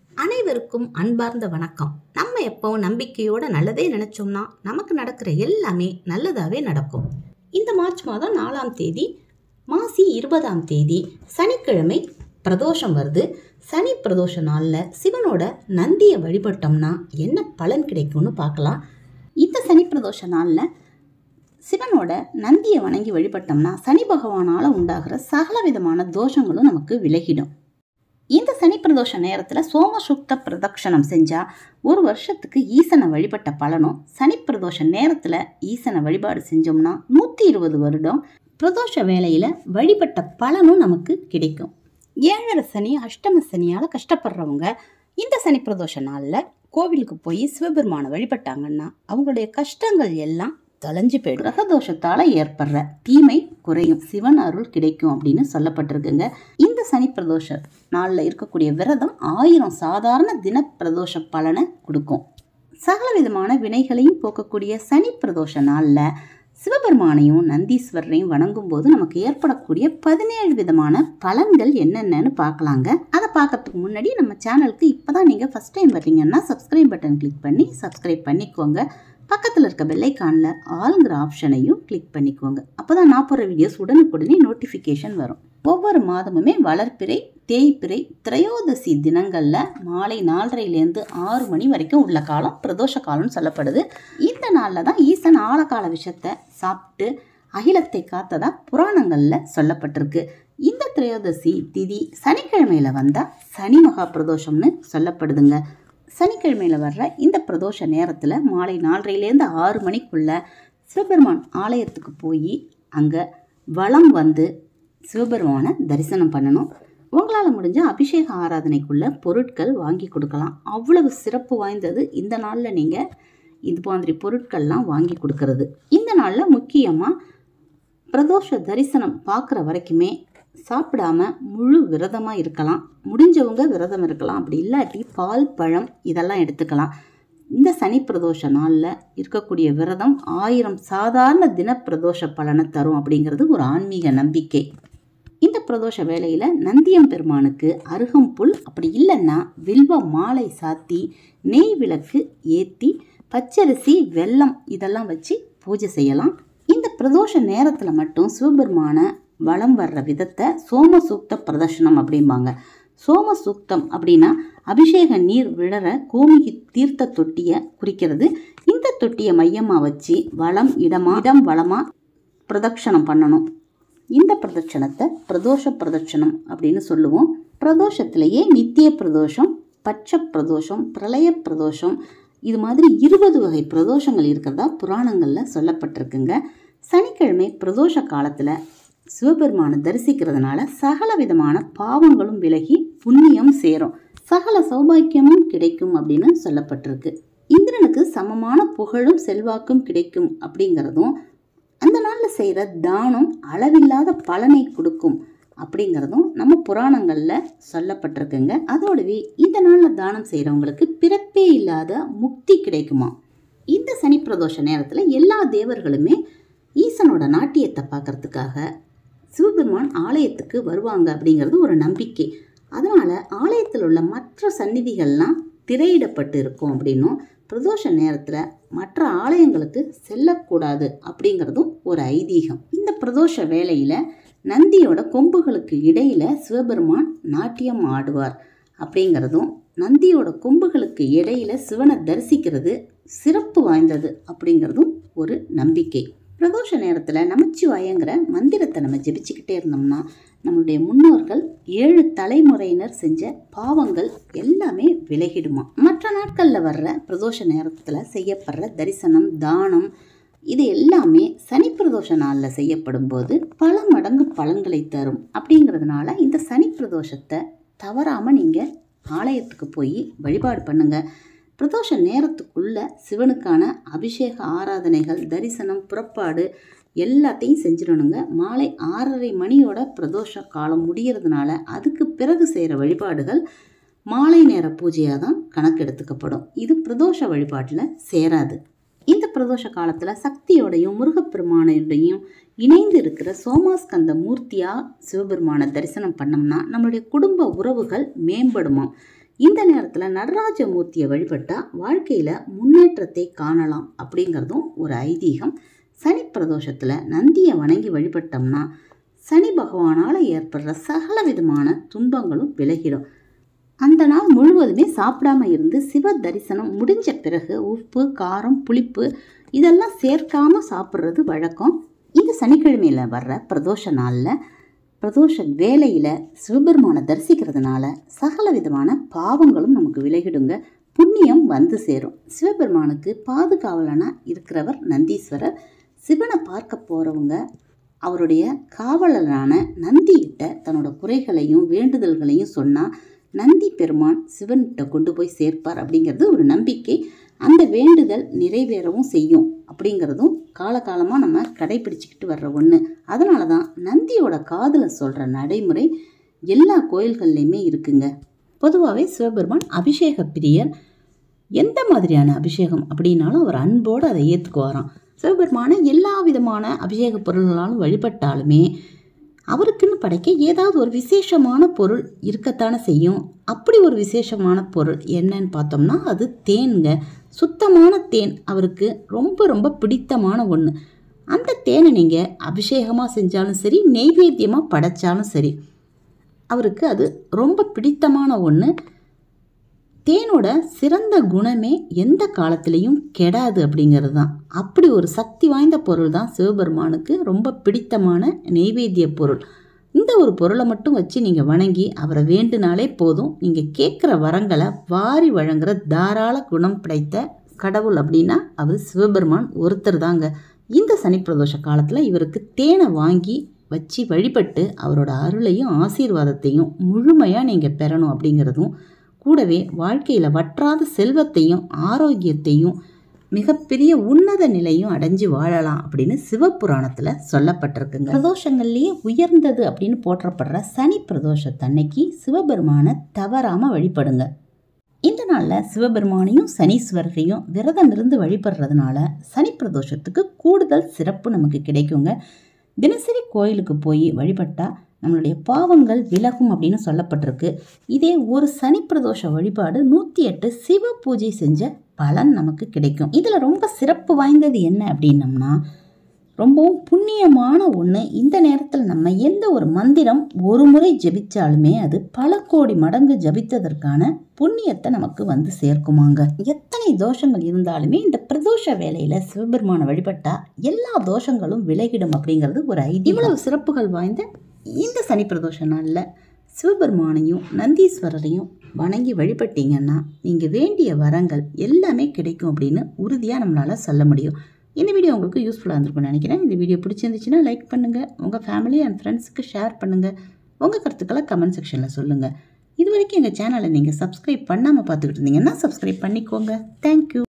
அனைவருக்கும் அன்பார்ந்த வணக்கம் நம்ம எப்பவும் நம்பிக்கையோட நல்லதே நினைச்சோம்னா நமக்கு நடக்கிற எல்லாமே நல்லதாவே நடக்கும் இந்த மார்ச் மாதம் நாலாம் தேதி மாசி இருபதாம் தேதி சனிக்கிழமை பிரதோஷம் வருது சனி பிரதோஷ நாளில் சிவனோட நந்தியை வழிபட்டோம்னா என்ன பலன் கிடைக்கும்னு பார்க்கலாம் இந்த சனி பிரதோஷ நாளில் சிவனோட நந்தியை வணங்கி வழிபட்டோம்னா சனி பகவானால் உண்டாகிற சகல விதமான தோஷங்களும் நமக்கு விலகிடும் இந்த சனி பிரதோஷ நேரத்தில் சோமசுக்த பிரதட்சணம் செஞ்சால் ஒரு வருஷத்துக்கு ஈசனை வழிபட்ட பலனும் சனி பிரதோஷ நேரத்தில் ஈசனை வழிபாடு செஞ்சோம்னா நூற்றி இருபது வருடம் பிரதோஷ வேளையில் வழிபட்ட பலனும் நமக்கு கிடைக்கும் ஏழரை சனி அஷ்டம சனியால் கஷ்டப்படுறவங்க இந்த சனி பிரதோஷ நாளில் கோவிலுக்கு போய் சிவபெருமானை வழிபட்டாங்கன்னா அவங்களுடைய கஷ்டங்கள் எல்லாம் தொலைஞ்சு போயிடும் கிரகதோஷத்தால் ஏற்படுற தீமை குறையும் சிவன் அருள் கிடைக்கும் அப்படின்னு சொல்லப்பட்டிருக்குங்க இந்த சனி பிரதோஷ நாளில் இருக்கக்கூடிய விரதம் ஆயிரம் சாதாரண தின பிரதோஷ பலனை கொடுக்கும் சகல விதமான வினைகளையும் போக்கக்கூடிய சனி பிரதோஷ நாளில் சிவபெருமானையும் நந்தீஸ்வரரையும் வணங்கும் போது நமக்கு ஏற்படக்கூடிய பதினேழு விதமான பலன்கள் என்னென்னன்னு பார்க்கலாங்க அதை பார்க்கறதுக்கு முன்னாடி நம்ம சேனலுக்கு இப்போ தான் நீங்கள் ஃபஸ்ட் டைம் வர்றீங்கன்னா சப்ஸ்கிரைப் பட்டன் கிளிக் பண்ணி சப்ஸ்கிரைப் பண்ணிக்கோங்க பக்கத்தில் இருக்க பெல்லைக்கானில் ஆளுங்கிற ஆப்ஷனையும் கிளிக் பண்ணிக்கோங்க அப்போ தான் நான் போகிற வீடியோஸ் உடனுக்குடனே நோட்டிஃபிகேஷன் வரும் ஒவ்வொரு மாதமுமே வளர்ப்பிறை தேய்பிறை திரையோதசி தினங்களில் மாலை நாலரைலேருந்து ஆறு மணி வரைக்கும் உள்ள காலம் பிரதோஷ காலம்னு சொல்லப்படுது இந்த நாளில் தான் ஈசன் ஆழகால விஷத்தை சாப்பிட்டு அகிலத்தை காத்ததா புராணங்களில் சொல்லப்பட்டிருக்கு இந்த திரையோதசி திதி சனிக்கிழமையில் வந்தால் சனி மகா பிரதோஷம்னு சொல்லப்படுதுங்க சனிக்கிழமையில் வர்ற இந்த பிரதோஷ நேரத்தில் மாலை நாலரைலேருந்து ஆறு மணிக்குள்ள சிவபெருமான் ஆலயத்துக்கு போய் அங்கே வளம் வந்து சிவபெருமானை தரிசனம் பண்ணணும் உங்களால் முடிஞ்ச அபிஷேக ஆராதனைக்குள்ள பொருட்கள் வாங்கி கொடுக்கலாம் அவ்வளவு சிறப்பு வாய்ந்தது இந்த நாளில் நீங்கள் இது மாதிரி பொருட்கள்லாம் வாங்கி கொடுக்கறது இந்த நாளில் முக்கியமாக பிரதோஷ தரிசனம் பார்க்குற வரைக்குமே சாப்பிடாம முழு விரதமாக இருக்கலாம் முடிஞ்சவங்க விரதம் இருக்கலாம் அப்படி இல்லாட்டி பால் பழம் இதெல்லாம் எடுத்துக்கலாம் இந்த சனி பிரதோஷ நாளில் இருக்கக்கூடிய விரதம் ஆயிரம் சாதாரண தின பிரதோஷ பலனை தரும் அப்படிங்கிறது ஒரு ஆன்மீக நம்பிக்கை இந்த பிரதோஷ வேளையில் நந்தியம் பெருமானுக்கு அருகம்புல் அப்படி இல்லைன்னா வில்வ மாலை சாத்தி நெய் விளக்கு ஏற்றி பச்சரிசி வெல்லம் இதெல்லாம் வச்சு பூஜை செய்யலாம் இந்த பிரதோஷ நேரத்தில் மட்டும் சிவபெருமானை வளம் வர்ற விதத்தை சோமசூக்த பிரதர்ஷனம் அப்படிம்பாங்க சோமசூக்தம் அப்படின்னா அபிஷேக நீர் விழற கோமிகி தீர்த்த தொட்டியை குறிக்கிறது இந்த தொட்டியை மையமாக வச்சு வளம் இடமா இடம் வளமாக பிரதட்சணம் பண்ணணும் இந்த பிரதட்சணத்தை பிரதோஷ பிரதட்சணம் அப்படின்னு சொல்லுவோம் பிரதோஷத்திலேயே நித்திய பிரதோஷம் பட்ச பிரதோஷம் பிரளய பிரதோஷம் இது மாதிரி இருபது வகை பிரதோஷங்கள் இருக்கிறதா புராணங்களில் சொல்லப்பட்டிருக்குங்க சனிக்கிழமை பிரதோஷ காலத்தில் சிவபெருமானை தரிசிக்கிறதுனால சகல விதமான பாவங்களும் விலகி புண்ணியம் சேரும் சகல சௌபாக்கியமும் கிடைக்கும் அப்படின்னு சொல்லப்பட்டிருக்கு இந்திரனுக்கு சமமான புகழும் செல்வாக்கும் கிடைக்கும் அப்படிங்கிறதும் அந்த நாளில் செய்கிற தானம் அளவில்லாத பலனை கொடுக்கும் அப்படிங்கிறதும் நம்ம புராணங்களில் சொல்லப்பட்டிருக்குங்க அதோடவே இந்த நாளில் தானம் செய்கிறவங்களுக்கு பிறப்பே இல்லாத முக்தி கிடைக்குமா இந்த சனி பிரதோஷ நேரத்தில் எல்லா தேவர்களுமே ஈசனோட நாட்டியத்தை பார்க்கறதுக்காக சிவபெருமான் ஆலயத்துக்கு வருவாங்க அப்படிங்கிறது ஒரு நம்பிக்கை அதனால் ஆலயத்தில் உள்ள மற்ற சந்நிதிகள்லாம் திரையிடப்பட்டு இருக்கும் அப்படின்னும் பிரதோஷ நேரத்தில் மற்ற ஆலயங்களுக்கு செல்லக்கூடாது அப்படிங்கிறதும் ஒரு ஐதீகம் இந்த பிரதோஷ வேளையில் நந்தியோட கொம்புகளுக்கு இடையில சிவபெருமான் நாட்டியம் ஆடுவார் அப்படிங்கிறதும் நந்தியோட கொம்புகளுக்கு இடையில சிவனை தரிசிக்கிறது சிறப்பு வாய்ந்தது அப்படிங்கிறதும் ஒரு நம்பிக்கை பிரதோஷ நேரத்தில் நமச்சிவாயங்கிற மந்திரத்தை நம்ம ஜெபிச்சுக்கிட்டே இருந்தோம்னா நம்மளுடைய முன்னோர்கள் ஏழு தலைமுறையினர் செஞ்ச பாவங்கள் எல்லாமே விலகிடுமா மற்ற நாட்களில் வர்ற பிரதோஷ நேரத்தில் செய்யப்படுற தரிசனம் தானம் இது எல்லாமே சனி பிரதோஷ நாளில் செய்யப்படும் போது பல மடங்கு பலன்களை தரும் அப்படிங்கிறதுனால இந்த சனி பிரதோஷத்தை தவறாமல் நீங்கள் ஆலயத்துக்கு போய் வழிபாடு பண்ணுங்கள் பிரதோஷ நேரத்துக்குள்ள சிவனுக்கான அபிஷேக ஆராதனைகள் தரிசனம் புறப்பாடு எல்லாத்தையும் செஞ்சிடணுங்க மாலை ஆறரை மணியோட பிரதோஷ காலம் முடிகிறதுனால அதுக்கு பிறகு செய்கிற வழிபாடுகள் மாலை நேர பூஜையாக தான் கணக்கெடுத்துக்கப்படும் இது பிரதோஷ வழிபாட்டில் சேராது இந்த பிரதோஷ காலத்தில் சக்தியோடையும் முருகப்பெருமானோடையும் இணைந்து இருக்கிற சோமாஸ்கந்த மூர்த்தியாக சிவபெருமானை தரிசனம் பண்ணோம்னா நம்மளுடைய குடும்ப உறவுகள் மேம்படுமாம் இந்த நேரத்தில் நடராஜமூர்த்தியை வழிபட்டால் வாழ்க்கையில் முன்னேற்றத்தை காணலாம் அப்படிங்கிறதும் ஒரு ஐதீகம் சனி பிரதோஷத்தில் நந்தியை வணங்கி வழிபட்டோம்னா சனி பகவானால் ஏற்படுற சகல விதமான துன்பங்களும் விலகிடும் அந்த நாள் முழுவதுமே சாப்பிடாம இருந்து சிவ தரிசனம் முடிஞ்ச பிறகு உப்பு காரம் புளிப்பு இதெல்லாம் சேர்க்காம சாப்பிட்றது வழக்கம் இந்த சனிக்கிழமையில் வர்ற பிரதோஷ நாளில் பிரதோஷ வேலையில் சிவபெருமானை தரிசிக்கிறதுனால சகல விதமான பாவங்களும் நமக்கு விலகிடுங்க புண்ணியம் வந்து சேரும் சிவபெருமானுக்கு பாதுகாவலனாக இருக்கிறவர் நந்தீஸ்வரர் சிவனை பார்க்க போகிறவங்க அவருடைய காவலரான நந்திகிட்ட தன்னோட குறைகளையும் வேண்டுதல்களையும் சொன்னால் நந்தி பெருமான் சிவன்கிட்ட கொண்டு போய் சேர்ப்பார் அப்படிங்கிறது ஒரு நம்பிக்கை அந்த வேண்டுதல் நிறைவேறவும் செய்யும் அப்படிங்கிறதும் காலகாலமாக நம்ம கடைபிடிச்சிக்கிட்டு வர்ற ஒன்று அதனால தான் நந்தியோட காதில் சொல்கிற நடைமுறை எல்லா கோயில்கள்லையுமே இருக்குங்க பொதுவாகவே சிவபெருமான் அபிஷேக பிரியர் எந்த மாதிரியான அபிஷேகம் அப்படின்னாலும் அவர் அன்போடு அதை ஏற்றுக்குவாராம் சிவபெருமான எல்லா விதமான அபிஷேக பொருள்களாலும் வழிபட்டாலுமே அவருக்குன்னு படைக்க ஏதாவது ஒரு விசேஷமான பொருள் இருக்கத்தானே செய்யும் அப்படி ஒரு விசேஷமான பொருள் என்னன்னு பார்த்தோம்னா அது தேன்ங்க சுத்தமான தேன் அவருக்கு ரொம்ப ரொம்ப பிடித்தமான ஒன்று அந்த தேனை நீங்கள் அபிஷேகமாக செஞ்சாலும் சரி நெய்வேத்தியமாக படைச்சாலும் சரி அவருக்கு அது ரொம்ப பிடித்தமான ஒன்று தேனோட சிறந்த குணமே எந்த காலத்திலையும் கெடாது அப்படிங்கிறது தான் அப்படி ஒரு சக்தி வாய்ந்த பொருள் தான் சிவபெருமானுக்கு ரொம்ப பிடித்தமான நெய்வேத்திய பொருள் இந்த ஒரு பொருளை மட்டும் வச்சு நீங்கள் வணங்கி அவரை வேண்டுனாலே போதும் நீங்கள் கேட்குற வரங்களை வாரி வழங்குற தாராள குணம் படைத்த கடவுள் அப்படின்னா அவர் சிவபெருமான் ஒருத்தர் தாங்க இந்த சனி பிரதோஷ காலத்தில் இவருக்கு தேனை வாங்கி வச்சு வழிபட்டு அவரோட அருளையும் ஆசீர்வாதத்தையும் முழுமையாக நீங்கள் பெறணும் அப்படிங்கிறதும் கூடவே வாழ்க்கையில் வற்றாத செல்வத்தையும் ஆரோக்கியத்தையும் மிகப்பெரிய உன்னத நிலையும் அடைஞ்சு வாழலாம் அப்படின்னு சிவபுராணத்தில் சொல்லப்பட்டிருக்குங்க பிரதோஷங்கள்லேயே உயர்ந்தது அப்படின்னு போற்றப்படுற சனி பிரதோஷத்தன்னைக்கு சிவபெருமானை தவறாமல் வழிபடுங்க இந்த நாளில் சிவபெருமானையும் சனீஸ்வரரையும் விரதம் இருந்து வழிபடுறதுனால சனி பிரதோஷத்துக்கு கூடுதல் சிறப்பு நமக்கு கிடைக்குங்க தினசரி கோயிலுக்கு போய் வழிபட்டால் நம்மளுடைய பாவங்கள் விலகும் அப்படின்னு சொல்லப்பட்டிருக்கு இதே ஒரு சனி பிரதோஷ வழிபாடு நூற்றி எட்டு சிவ பூஜை செஞ்ச பலன் நமக்கு கிடைக்கும் இதில் ரொம்ப சிறப்பு வாய்ந்தது என்ன அப்படின்னம்னா ரொம்பவும் புண்ணியமான ஒன்று இந்த நேரத்தில் நம்ம எந்த ஒரு மந்திரம் ஒரு முறை ஜபிச்சாலுமே அது பல கோடி மடங்கு ஜபித்ததற்கான புண்ணியத்தை நமக்கு வந்து சேர்க்குமாங்க எத்தனை தோஷங்கள் இருந்தாலுமே இந்த பிரதோஷ வேலையில் சிவபெருமானை வழிபட்டா எல்லா தோஷங்களும் விலகிடும் அப்படிங்கிறது ஒரு ஐதீகம் இவ்வளவு சிறப்புகள் வாய்ந்த இந்த சனி பிரதோஷ நாளில் சிவபெருமானையும் நந்தீஸ்வரரையும் வணங்கி வழிபட்டீங்கன்னா நீங்கள் வேண்டிய வரங்கள் எல்லாமே கிடைக்கும் அப்படின்னு உறுதியாக நம்மளால் சொல்ல முடியும் இந்த வீடியோ உங்களுக்கு யூஸ்ஃபுல்லாக இருந்திருக்கும்னு நினைக்கிறேன் இந்த வீடியோ பிடிச்சிருந்துச்சுன்னா லைக் பண்ணுங்கள் உங்கள் ஃபேமிலி அண்ட் ஃப்ரெண்ட்ஸுக்கு ஷேர் பண்ணுங்கள் உங்கள் கருத்துக்களை கமெண்ட் செக்ஷனில் சொல்லுங்கள் இது வரைக்கும் எங்கள் சேனலை நீங்கள் சப்ஸ்கிரைப் பண்ணாமல் பார்த்துக்கிட்டு இருந்தீங்கன்னா சப்ஸ்கிரைப் பண்ணிக்கோங்க தேங்க்யூ